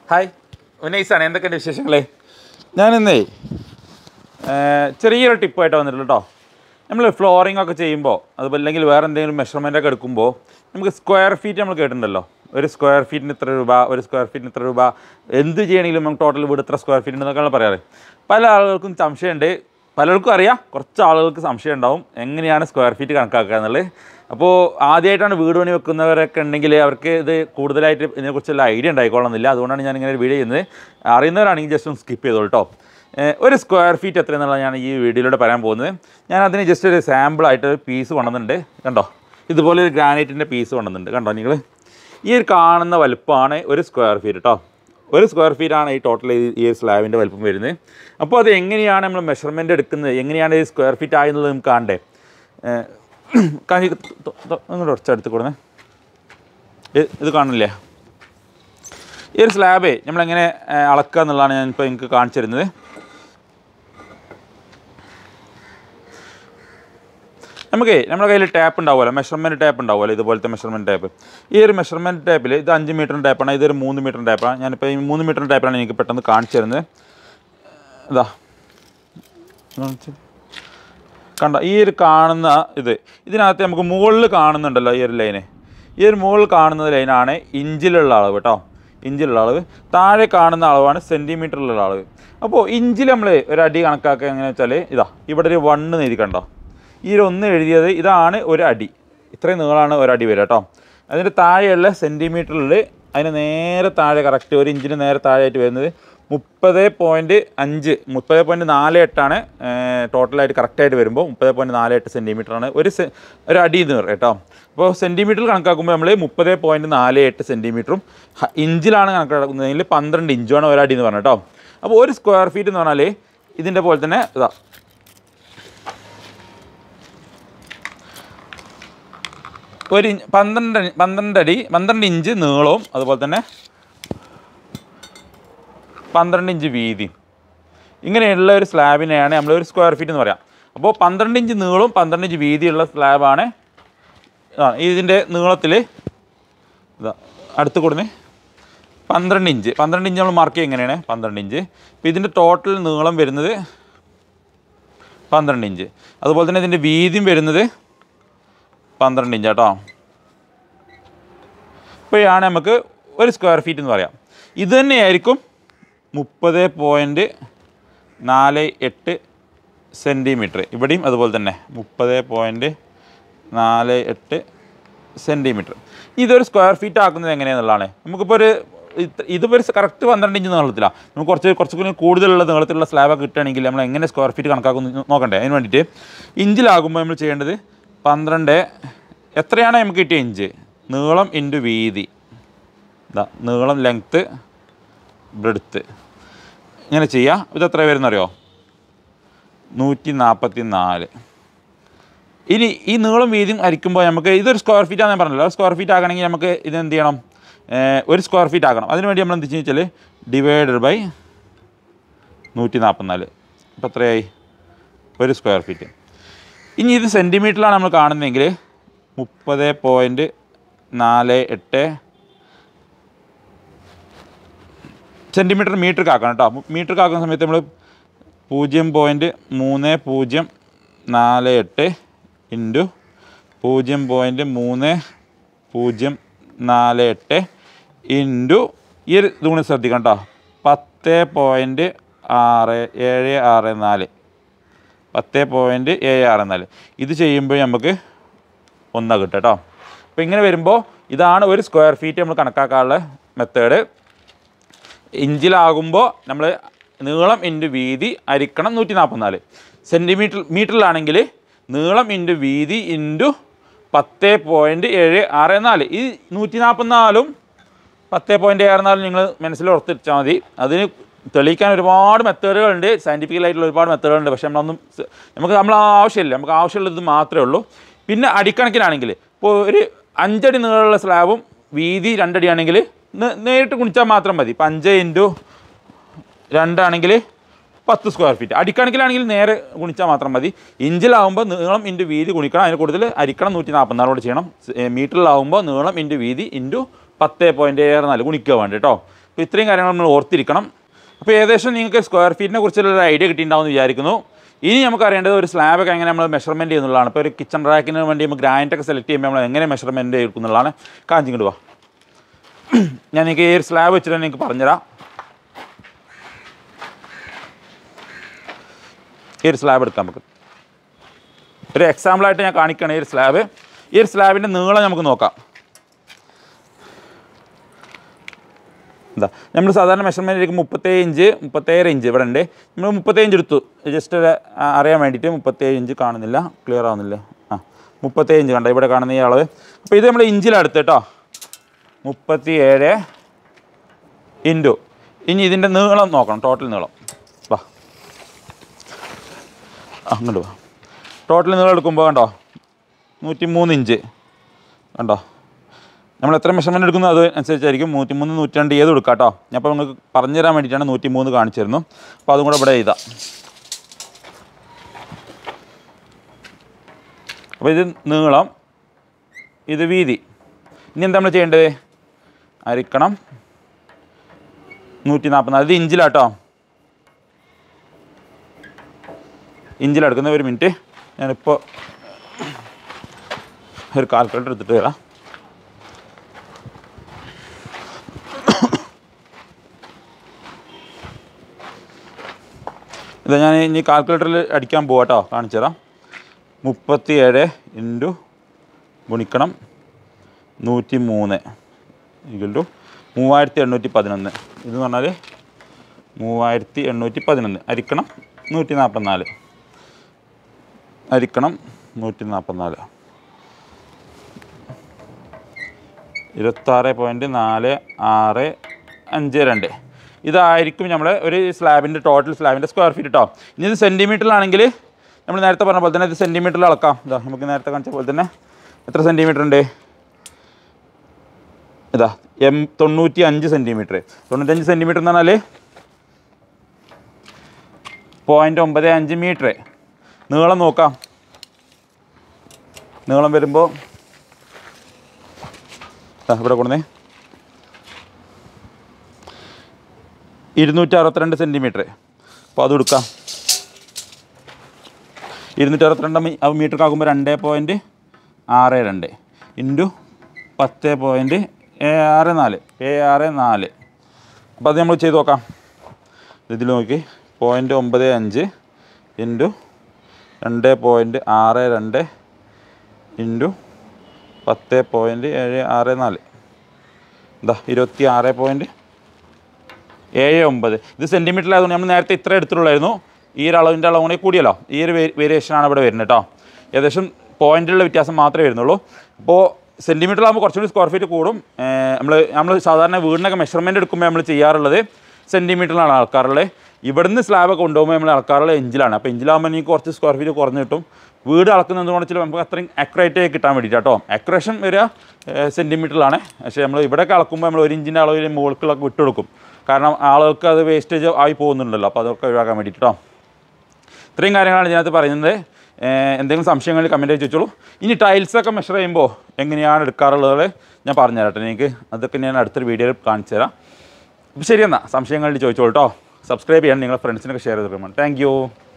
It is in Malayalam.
ഹായ് ഉന്നയിസാണ് എന്തൊക്കെയുണ്ട് വിശേഷങ്ങളെ ഞാനിന്നേ ഏർ, ചെറിയൊരു ടിപ്പായിട്ട് വന്നിട്ടുള്ളൂ കേട്ടോ നമ്മൾ ഫ്ലോറിംഗ് ഒക്കെ ചെയ്യുമ്പോൾ അതുപോലെ അല്ലെങ്കിൽ വേറെ എന്തെങ്കിലും മെഷർമെൻ്റ് ഒക്കെ എടുക്കുമ്പോൾ നമുക്ക് സ്ക്വയർ ഫീറ്റ് നമ്മൾ കേട്ടിട്ടുണ്ടല്ലോ ഒരു സ്ക്വയർ ഫീറ്റിന് ഇത്ര രൂപ ഒരു സ്ക്വയർ ഫീറ്റിന് ഇത്ര രൂപ എന്ത് ചെയ്യണമെങ്കിലും നമുക്ക് ടോട്ടൽ വീട് ഇത്ര സ്ക്വയർ ഫീറ്റ് എന്നൊക്കെയാണ് പറയാറ് പല ആളുകൾക്കും സംശയമുണ്ട് പലർക്കും അറിയാം കുറച്ച് ആളുകൾക്ക് സംശയം ഉണ്ടാവും എങ്ങനെയാണ് സ്ക്വയർ ഫീറ്റ് കണക്കാക്കുക എന്നുള്ളത് അപ്പോൾ ആദ്യമായിട്ടാണ് വീട് പണി വെക്കുന്നവരൊക്കെ ഉണ്ടെങ്കിൽ അവർക്ക് ഇത് കൂടുതലായിട്ട് ഇതിനെക്കുറിച്ചുള്ള ഐഡിയ ഉണ്ടായിക്കൊള്ളുന്നില്ല അതുകൊണ്ടാണ് ഞാൻ ഇങ്ങനെ ഒരു വീഡിയോ ചെയ്യുന്നത് അറിയുന്നവരാണെങ്കിൽ ജസ്റ്റ് ഒന്ന് സ്കിപ്പ് ചെയ്തോളൂ കേട്ടോ ഏഹ് ഒരു സ്ക്വയർ ഫീറ്റ് എത്ര എന്നുള്ളത് ഞാൻ ഈ വീഡിയോയിലൂടെ പറയാൻ പോകുന്നത് ഞാൻ അതിന് ജസ്റ്റ് ഒരു സാമ്പിളായിട്ട് ഒരു പീസ് കൊണ്ടുവന്നിട്ടുണ്ട് കണ്ടോ ഇതുപോലെ ഒരു ഗ്രാനൈറ്റിൻ്റെ പീസ് കൊണ്ടുവന്നിട്ടുണ്ട് കണ്ടോ നിങ്ങൾ ഈ ഒരു കാണുന്ന വലുപ്പമാണ് ഒരു സ്ക്വയർ ഫീറ്റ് കേട്ടോ ഒരു സ്ക്വയർ ഫീറ്റ് ആണ് ഈ ടോട്ടൽ ഈ ഒരു സ്ലാബിൻ്റെ വലുപ്പം വരുന്നത് അപ്പോൾ അത് എങ്ങനെയാണ് നമ്മൾ മെഷർമെൻറ്റ് എടുക്കുന്നത് എങ്ങനെയാണ് ഈ സ്ക്വയർ ഫീറ്റ് ആയെന്നുള്ളത് നമുക്ക് കാണണ്ടേ ഏഹ് കാഞ്ഞി നിങ്ങളുടെ കുറച്ചടുത്ത് കൊടുന്നേ ഇത് ഇത് കാണില്ലേ ഈ ഒരു സ്ലാബേ നമ്മളെങ്ങനെ ഏഹ്, അളക്കുക എന്നുള്ളതാണ് ഞാൻ ഇപ്പോൾ നിങ്ങൾക്ക് കാണിച്ചു തരുന്നത് നമുക്ക് നമ്മുടെ കയ്യിൽ ടാപ്പ് ഉണ്ടാവുമല്ലോ മെഷർമെൻറ്റ് ടാപ്പ് ഉണ്ടാവുമല്ലോ ഇതുപോലത്തെ മെഷർമെൻറ്റ് ടാപ്പ് ഈ ഒരു മെഷർമെൻറ്റ് ടാപ്പിൽ ഇത് അഞ്ച് മീറ്ററിൻ്റെ ടാപ്പാണ് ഇതൊരു മൂന്ന് മീറ്ററിൻ്റെ ടാപ്പാണ് ഞാനിപ്പോൾ ഈ മൂന്ന് മീറ്ററിൻ്റെ ടാപ്പാണ് എനിക്ക് പെട്ടെന്ന് കാണിച്ചു തരുന്നത് ഇതാ കാണിച്ച്. കണ്ട ഈ ഒരു കാണുന്ന ഇത് ഇതിനകത്ത് നമുക്ക് മുകളിൽ കാണുന്നുണ്ടല്ലോ ഈ ഒരു ലൈന് ഈ ഒരു മുകളിൽ കാണുന്ന ലൈനാണ് ഇഞ്ചിലുള്ള അളവ് കേട്ടോ ഇഞ്ചിലുള്ള അളവ് താഴെ കാണുന്ന അളവാണ് സെൻറ്റിമീറ്ററിലുള്ള അളവ് അപ്പോൾ ഇഞ്ചിൽ നമ്മൾ ഒരു അടി കണക്കാക്കുക എങ്ങനെയാണെന്ന് വെച്ചാൽ ഇതാ ഇവിടെ ഒരു വണ്ണ് എഴുതി കണ്ടോ ഈ ഒരു ഒന്ന് എഴുതിയത് ഇതാണ് ഒരു അടി ഇത്രയും നീളമാണ് ഒരു അടി വരിക കേട്ടോ അതിൻ്റെ താഴെയുള്ള സെൻറ്റിമീറ്ററിൽ അതിന് നേരെ താഴെ കറക്റ്റ് ഒരു ഇഞ്ചിന് നേരെ താഴെയായിട്ട് വരുന്നത് മുപ്പത് പോയിൻറ്റ് അഞ്ച് മുപ്പത് പോയിൻറ്റ് നാല് എട്ടാണ് ടോട്ടലായിട്ട് കറക്റ്റായിട്ട് വരുമ്പോൾ മുപ്പത് പോയിൻറ്റ് നാല് എട്ട് സെൻറ്റിമീറ്ററാണ് ഒരു സെ ഒരു അടി എന്ന് പറയും കേട്ടോ അപ്പോൾ സെൻറ്റിമീറ്ററിൽ കണക്കാക്കുമ്പോൾ നമ്മൾ മുപ്പത് പോയിൻറ്റ് നാല് എട്ട് സെൻറ്റിമീറ്ററും ഹ- ഇഞ്ചിലാണ് കണക്കാക്കുന്നതെങ്കിൽ പന്ത്രണ്ട് ഇഞ്ചുമാണ് ഒരു അടി എന്ന് പറഞ്ഞത് കേട്ടോ അപ്പോൾ ഒരു സ്ക്വയർ ഫീറ്റ് എന്ന് പറഞ്ഞാൽ ഇതിൻ്റെ പോലെ തന്നെ ഇതാ ഒരു ഇഞ്ച് പന്ത്രണ്ട് അടി- പന്ത്രണ്ട് അടി പന്ത്രണ്ട് ഇഞ്ച് നീളവും അതുപോലെ തന്നെ പന്ത്രണ്ട് ഇഞ്ച് വീതിയും ഇങ്ങനെയുള്ള ഒരു സ്ലാബിനെയാണ് നമ്മൾ ഒരു സ്ക്വയർ ഫീറ്റ് എന്ന് പറയാം അപ്പോൾ പന്ത്രണ്ട് ഇഞ്ച് നീളവും പന്ത്രണ്ട് ഇഞ്ച് വീതിയുള്ള സ്ലാബാണ് ആ ഇതിൻ്റെ നീളത്തിൽ ഇതാ അടുത്ത് കൊടുന്നേ പന്ത്രണ്ട് ഇഞ്ച് പന്ത്രണ്ട് ഇഞ്ച് നമ്മൾ മാർക്ക് ചെയ്യുക എങ്ങനെയാണ് പന്ത്രണ്ട് ഇഞ്ച് അപ്പോൾ ഇതിൻ്റെ ടോട്ടൽ നീളം വരുന്നത് പന്ത്രണ്ട് ഇഞ്ച് അതുപോലെ തന്നെ ഇതിൻ്റെ വീതിയും വരുന്നത് പന്ത്രണ്ട് ഇഞ്ച് കേട്ടോ ഇപ്പോഴാണ് നമുക്ക് ഒരു സ്ക്വയർ ഫീറ്റ് എന്ന് പറയാം ഇത് തന്നെയായിരിക്കും മുപ്പത് പോയിൻറ്റ് നാല് എട്ട് സെൻറ്റിമീറ്റർ ഇവിടെയും അതുപോലെ തന്നെ മുപ്പത് പോയിൻറ്റ് നാല് എട്ട് സെൻറ്റിമീറ്റർ ഇതൊരു സ്ക്വയർ ഫീറ്റ് ആക്കുന്നത് എങ്ങനെയാണെന്നുള്ളതാണ് നമുക്കിപ്പോൾ ഒരു ഇത് ഇതിപ്പോൾ ഒരു കറക്റ്റ് പന്ത്രണ്ട് ഇഞ്ച് നീളത്തിലാണ് നമുക്ക് കുറച്ച് കുറച്ച് കൂടി കൂടുതലുള്ള നീളത്തിലുള്ള സ്ലാബൊക്കെ കിട്ടുകയാണെങ്കിൽ നമ്മൾ എങ്ങനെ സ്ക്വയർ ഫീറ്റ് കണക്കാക്കുന്നു നോക്കണ്ടേ അതിന് വേണ്ടിയിട്ട് ഇഞ്ചിലാകുമ്പോൾ നമ്മൾ ചെയ്യേണ്ടത് പന്ത്രണ്ട് എത്രയാണ് നമുക്ക് കിട്ടിയ ഇഞ്ച് നീളം ഇൻറ്റു വീതി ഇതാ നീളം ലെങ്ത്ത് ബ്രെഡ്ത്ത് ഇങ്ങനെ ചെയ്യാം ഇത് എത്ര വരുന്നറിയോ നൂറ്റി നാൽപ്പത്തി നാല് ഇനി ഈ നീളം വീതിയും അരിക്കുമ്പോൾ നമുക്ക് ഇതൊരു സ്ക്വയർ ഫീറ്റ് ആണെന്ന് ഞാൻ പറഞ്ഞല്ലോ സ്ക്വയർ ഫീറ്റ് ആകണമെങ്കിൽ നമുക്ക് ഇത് എന്ത് ചെയ്യണം ഏർ ഒരു സ്ക്വയർ ഫീറ്റ് ആക്കണം അതിന് വേണ്ടി നമ്മൾ എന്ത് വെച്ചാൽ ഡിവൈഡഡ് ബൈ നൂറ്റി നാൽപ്പത്തിനാല് അപ്പോൾ എത്രയായി ഒരു സ്ക്വയർ ഫീറ്റ് ഇനി ഇത് സെൻറ്റിമീറ്ററിലാണ് നമ്മൾ കാണുന്നതെങ്കിൽ മുപ്പത് പോയിൻറ്റ് നാല് എട്ട് സെൻറ്റിമീറ്റർ മീറ്റർ കാക്കണം കേട്ടോ മീറ്റർ കാക്കുന്ന സമയത്ത് നമ്മൾ പൂജ്യം പോയിൻറ്റ് മൂന്ന് പൂജ്യം നാല് എട്ട് ഇൻറ്റു പൂജ്യം പോയിൻറ്റ് മൂന്ന് പൂജ്യം നാല് എട്ട് ഇൻറ്റു ഈ ഒരു ഇത് കൂടി ശ്രദ്ധിക്കണം കേട്ടോ പത്ത് പോയിൻറ്റ് ആറ് ഏഴ് ആറ് നാല് പത്ത് പോയിൻറ്റ് ഏഴ് ആറ് നാല് ഇത് ചെയ്യുമ്പോൾ നമുക്ക് ഒന്നാ കിട്ടുക കേട്ടോ അപ്പോൾ ഇങ്ങനെ വരുമ്പോൾ ഇതാണ് ഒരു സ്ക്വയർ ഫീറ്റ് നമ്മൾ കണക്കാക്കാനുള്ള മെത്തേഡ് ഇഞ്ചിലാകുമ്പോൾ നമ്മൾ നീളം ഇൻറ്റു വീതി അരിക്കണം നൂറ്റി നാൽപ്പത്തിനാല് സെൻറ്റിമീറ്റർ മീറ്ററിലാണെങ്കിൽ നീളം ഇൻറ്റു വീതി ഇൻറ്റു പത്ത് പോയിൻറ്റ് ഏഴ് ആറ് നാല് ഈ നൂറ്റി നാൽപ്പത്തിനാലും പത്ത് പോയിൻറ്റ് ആറ് നാലും നിങ്ങൾ മനസ്സിൽ ഓർത്തിച്ചാൽ മതി അതിന് തെളിയിക്കാൻ ഒരുപാട് മെത്തേഡുകളുണ്ട് സയൻറ്റിഫിക്കലായിട്ടുള്ള ഒരുപാട് മെത്തേഡുകളുണ്ട് പക്ഷേ നമ്മളൊന്നും സ- നമുക്ക് നമ്മൾ ആവശ്യമില്ല നമുക്ക് ആവശ്യമുള്ളത് മാത്രമേ ഉള്ളൂ പിന്നെ അടിക്കണക്കിനാണെങ്കിൽ ഇപ്പോൾ ഒരു അഞ്ചടി നീളമുള്ള സ്ലാബും വീതി രണ്ടടി ആണെങ്കിൽ നേരിട്ട് കുണിച്ചാൽ മാത്രം മതി ഇപ്പം അഞ്ച് ഇൻറ്റു രണ്ടാണെങ്കിൽ പത്ത് സ്ക്വയർ ഫീറ്റ് അടിക്കണക്കിലാണെങ്കിൽ നേരെ ഗുണിച്ചാൽ മാത്രം മതി ഇഞ്ചിലാവുമ്പോൾ നീളം ഇൻറ്റു വീതി ഗുണിക്കണം അതിന് കൂടുതൽ അരിക്കണം നൂറ്റി നാൽപ്പത്തിനാലോട് ചെയ്യണം സ്- ഏ, മീറ്ററിലാവുമ്പോൾ നീളം ഇൻറ്റു വീതി ഇൻറ്റു പത്ത് പോയിൻറ്റ് ഏഴ് നാല് ഗുണിക്കുക വേണ്ട കേട്ടോ അപ്പോൾ ഇത്രയും കാര്യങ്ങൾ നമ്മൾ ഓർത്തിരിക്കണം അപ്പോൾ ഏകദേശം നിങ്ങൾക്ക് സ്ക്വയർ ഫീറ്റിനെ കുറിച്ചുള്ള ഒരു ഐഡിയ കിട്ടിയിട്ടുണ്ടാവുമെന്ന് വിചാരിക്കുന്നു ഇനി നമുക്ക് അറിയേണ്ടത് ഒരു സ്ലാബൊക്കെ എങ്ങനെ നമ്മൾ മെഷർമെൻറ്റ് ചെയ്യുന്നുള്ളതാണ് ഇപ്പോൾ ഒരു കിച്ചൺ റാക്കിന് വേണ്ടി നമ്മൾ ഗ്രാൻഡൊക്കെ സെലക്ട് ചെയ്യുമ്പോൾ നമ്മൾ എങ്ങനെ മെഷർമെൻറ്റ് എടുക്കുന്നുള്ളതാണ് കാഞ്ചിങ്ങോട്ട് വാ ഞാൻ നിങ്ങൾക്ക് ഈ ഒരു സ്ലാബ് വെച്ചിട്ട് നിങ്ങൾക്ക് പറഞ്ഞുതരാം ഈ ഒരു സ്ലാബ് എടുക്കാം നമുക്ക് ഒരു എക്സാമ്പിളായിട്ട് ഞാൻ കാണിക്കുകയാണ് ഈ ഒരു സ്ലാബ് ഈ ഒരു സ്ലാബിൻ്റെ നീളം നമുക്ക് നോക്കാം എന്താ നമ്മൾ സാധാരണ മെഷർമെൻറ്റ് എടുക്കും മുപ്പത്തേഴ് ഇഞ്ച് മുപ്പത്തേഴ് ഇഞ്ച് ഇവിടെ ഉണ്ട് നമ്മൾ മുപ്പത്തേഴ് ഇഞ്ച് എടുത്തു ജസ്റ്റ് ഒരു, ആ, അറിയാൻ വേണ്ടിയിട്ട് മുപ്പത്തേഴ് ഇഞ്ച് കാണുന്നില്ല ക്ലിയർ ആവുന്നില്ല ആ മുപ്പത്തേഴ് ഇഞ്ച് കണ്ടോ ഇവിടെ കാണുന്ന ഈ അളവ് അപ്പോൾ ഇത് നമ്മൾ ഇഞ്ചിലെടുത്ത് കേട്ടോ മുപ്പത്തി ഏഴ് ഇൻറ്റു ഇനി ഇതിൻ്റെ നീളം നോക്കണം ടോട്ടൽ നീളം വാ ആ അങ്ങോട്ട് വാ ടോട്ടൽ നീളം എടുക്കുമ്പോൾ കണ്ടോ നൂറ്റി മൂന്ന് ഇഞ്ച് കണ്ടോ നമ്മൾ എത്ര മെഷർമെൻറ്റ് എടുക്കുന്നു അത് അനുസരിച്ചായിരിക്കും നൂറ്റി മൂന്ന് നൂറ്റി രണ്ട് ഏത് എടുക്കാം കേട്ടോ ഞാൻ അപ്പോൾ നിങ്ങൾക്ക് പറഞ്ഞു തരാൻ വേണ്ടിയിട്ടാണ് നൂറ്റി മൂന്ന് കാണിച്ചിരുന്നു അപ്പോൾ അതും കൂടെ ഇവിടെ എഴുതാം അപ്പോൾ ഇത് നീളം ഇത് വീതി ഇനി എന്താ നമ്മൾ ചെയ്യേണ്ടത് അരിക്കണം നൂറ്റി നാൽപ്പത്തിനാല് ഇത് ഇഞ്ചിലാട്ടോ ഇഞ്ചിലെടുക്കുന്ന ഒരു മിനിറ്റ് ഞാനിപ്പോൾ ഒരു കാൽക്കുലേറ്റർ എടുത്തിട്ട് വരാം ഇത് ഞാൻ ഇനി കാൽക്കുലേറ്ററിൽ അടിക്കാൻ പോവാം കേട്ടോ കാണിച്ചു തരാം മുപ്പത്തി ഏഴ് ഇൻറ്റു ഗുണിക്കണം നൂറ്റി മൂന്ന് ഈക്വൽ ടു മൂവായിരത്തി എണ്ണൂറ്റി പതിനൊന്ന് ഇത് പറഞ്ഞാൽ മൂവായിരത്തി എണ്ണൂറ്റി പതിനൊന്ന് അരിക്കണം നൂറ്റി നാൽപ്പത്തിനാല് അരിക്കണം നൂറ്റി നാൽപ്പത്തിനാല് ഇരുപത്താറ് പോയിൻറ്റ് നാല് ആറ് അഞ്ച് രണ്ട് ഇതായിരിക്കും നമ്മൾ ഒരു സ്ലാബിൻ്റെ ടോട്ടൽ സ്ലാബിൻ്റെ സ്ക്വയർ ഫീറ്റ് കേട്ടോ ഇനി ഇത് സെൻറ്റിമീറ്ററിലാണെങ്കിൽ നമ്മൾ നേരത്തെ പറഞ്ഞ പോലെ തന്നെ ഇത് സെൻറ്റിമീറ്ററിൽ അളക്കാം ഇതാ നമുക്ക് നേരത്തെ കാണിച്ച പോലെ തന്നെ എത്ര സെൻറ്റിമീറ്റർ ഉണ്ട് ഇതാ എം തൊണ്ണൂറ്റി അഞ്ച് സെൻറ്റിമീറ്റർ തൊണ്ണൂറ്റഞ്ച് സെൻറ്റിമീറ്റർ എന്ന് പറഞ്ഞാൽ പോയിൻറ്റ് ഒമ്പത് അഞ്ച് മീറ്റർ നീളം നോക്കാം നീളം വരുമ്പോൾ ദാ ഇവിടെ കൊണ്ടുവന്നേ ഇരുന്നൂറ്റി അറുപത്തിരണ്ട് സെൻറ്റിമീറ്റർ അപ്പോൾ അത് എടുക്കാം ഇരുന്നൂറ്റി അറുപത്തിരണ്ട് മീറ്റർ ആകുമ്പോൾ രണ്ട് പോയിൻറ്റ് ആറ് രണ്ട് ഇൻറ്റു പത്ത് പോയിൻറ്റ് ആറ് നാല് ഏ ആറ് നാല് അപ്പോൾ അത് നമ്മൾ ചെയ്ത് നോക്കാം ഇതിൽ നോക്കി പോയിൻറ്റ് ഒമ്പത് അഞ്ച് ഇൻറ്റു രണ്ട് പോയിൻറ്റ് ആറ് രണ്ട് ഇൻറ്റു പത്ത് പോയിൻറ്റ് ഏഴ് ആറ് നാല് എന്താ ഇരുപത്തി ആറ് പോയിൻറ്റ് ഏഴ് ഒമ്പത് ഇത് സെൻറ്റിമീറ്ററിലായതുകൊണ്ട് നമ്മൾ നേരത്തെ ഇത്ര എടുത്തിട്ടുള്ളായിരുന്നു ഈ ഒരു അളവിൻ്റെ അളവ് കൂടി കൂടിയല്ലോ ഈ ഒരു വേരിയേഷനാണ് ഇവിടെ വരുന്നത് കേട്ടോ ഏകദേശം പോയിന്റിലുള്ള വ്യത്യാസം മാത്രമേ വരുന്നുള്ളൂ അപ്പോൾ സെൻറ്റിമീറ്ററിലാകുമ്പോൾ കുറച്ചുകൂടി സ്ക്വയർ ഫീറ്റ് കൂടും നമ്മൾ നമ്മൾ സാധാരണ വീടിനൊക്കെ മെഷർമെൻറ്റ് എടുക്കുമ്പോൾ നമ്മൾ ചെയ്യാറുള്ളത് സെൻറ്റിമീറ്ററിലാണ് അളക്കാറുള്ളത് ഇവിടുന്ന് സ്ലാബൊക്കെ കൊണ്ടുപോകുമ്പോൾ നമ്മൾ അളക്കാറുള്ളത് ഇഞ്ചിലാണ് അപ്പോൾ ഇഞ്ചിലാകുമ്പോൾ എനിക്ക് കുറച്ച് സ്ക്വയർ ഫീറ്റ് കുറഞ്ഞ് കിട്ടും വീട് അളക്കുന്നത് കൊണ്ട് വെച്ചാൽ നമുക്ക് അത്രയും അക്യുറേറ്റ് ആയി കിട്ടാൻ വേണ്ടിയിട്ട് കേട്ടോ അക്യുറേഷൻ വരിക സെൻറ്റിമീറ്ററിലാണ് പക്ഷേ നമ്മൾ ഇവിടെയൊക്കെ അളക്കുമ്പോൾ നമ്മൾ ഒരു ഇഞ്ചിൻ്റെ അളവിൽ മുകൾക്കുള്ളൊക്കെ വിട്ടുകൊടുക്കും കാരണം ആളുകൾക്ക് അത് വേസ്റ്റേജ് ആയി പോകുന്നുണ്ടല്ലോ അപ്പോൾ അതൊക്കെ ഒഴിവാക്കാൻ വേണ്ടിയിട്ട് കേട്ടോ ഇത്രയും കാര്യങ്ങളാണ് ഇതിനകത്ത് പറയുന്നത് ഏഹ് എന്തെങ്കിലും സംശയങ്ങൾ കമൻറ്റ് ചോദിച്ചോളൂ ഇനി ടൈൽസൊക്കെ മെഷർ ചെയ്യുമ്പോൾ എങ്ങനെയാണ് എടുക്കാറുള്ളത് ഞാൻ പറഞ്ഞു തരാട്ടെ എനിക്ക് അതൊക്കെ ഞാൻ അടുത്തൊരു വീഡിയോയിൽ കാണിച്ചു തരാം അപ്പോൾ ശരി എന്നാൽ സംശയങ്ങളിൽ ചോദിച്ചോളൂ കേട്ടോ സബ്സ്ക്രൈബ് ചെയ്യാൻ നിങ്ങളുടെ ഫ്രണ്ട്സിനൊക്കെ ഷെയർ ചെയ്ത് തരുമ്പോൾ താങ്ക് യു